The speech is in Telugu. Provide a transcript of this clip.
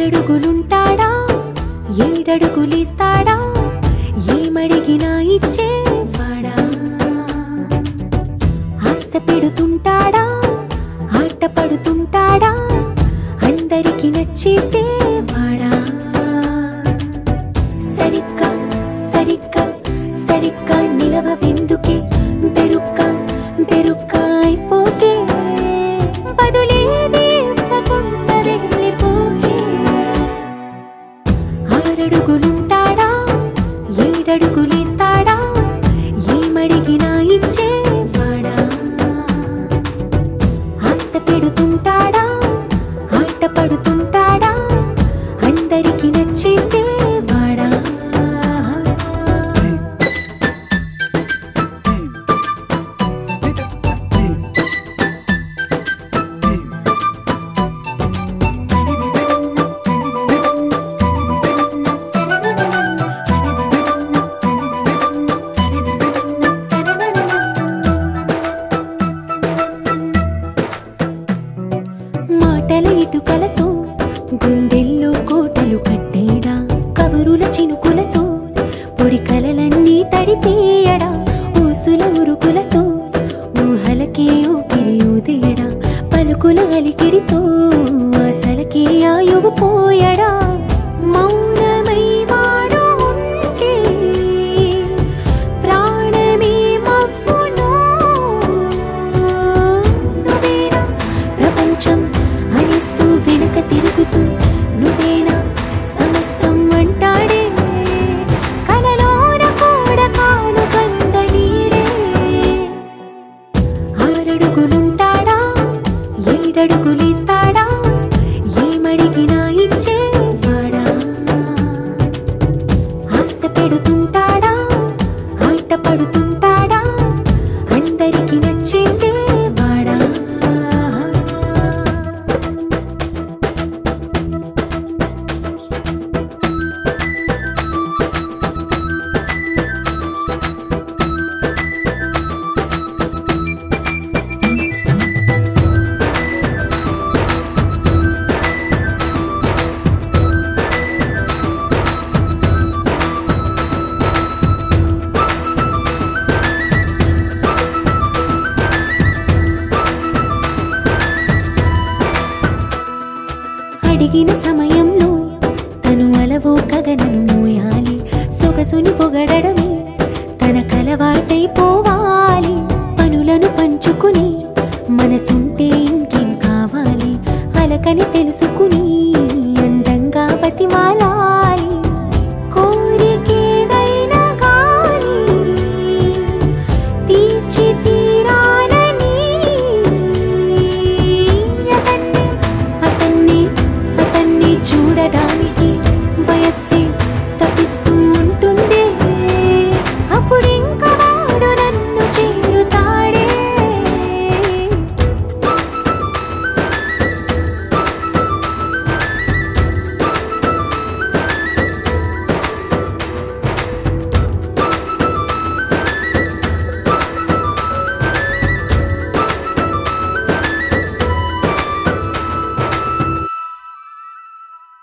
ఆరడుగులుంటాడా ఏడడుగులిస్తాడా ఏమడిగినా ఇచ్చేవాడా ఆశ పెడుతుంటాడా ఆట పడుతుంటాడా అందరికి నచ్చేసేవాడా సరిగ్గా సరిగ్గా సరిగ్గా నిలవవెందుకే బెరుక్క బెరుక్క అయిపోకే బదులేది ఇవ్వకుండా వెళ్ళిపోకే ఆరడుగులుంటాడా ఏడడుగులేస్తాడా ఏమడిగినా ఇచ్చేవాడా ఆశ పెడుతుంటాడా ఆట పడుతుంటాడా అందరికి నచ్చేసేవాడా మాటల ఇటుకలతో గుండెల్లో కోటలు కట్టేడా కవరుల చినుకులతో పొడి కలలన్నీ తడిపేయడా ఊసుల ఉరుకులతో ఊహలకే ఊపిరి ఊదేయడా పలుకుల అలికిడితో అసలకే ఆయువు పోయడా మౌనమై వాడు ఉంటే ప్రాణమే మవ్వును నువ్వేనా ప్రపంచం అరిస్తూ వెనక తిరుగుతూ నువ్వేనా సమస్తం అంటాడే కలలోన కూడా కాను కంద నీడే ఆరడుగులుంటాడా ఏడడుగులిస్తాడా ఏమడిగినా ఇచ్చేవాడా ఆశ పెడుతుంటాడా ఆట పడుతుంటాడా అందరికి నచ్చేసేవాడా అడిగిన సమయంలో తను అలవో గగనను మోయాలి సొగసుని పొగడడం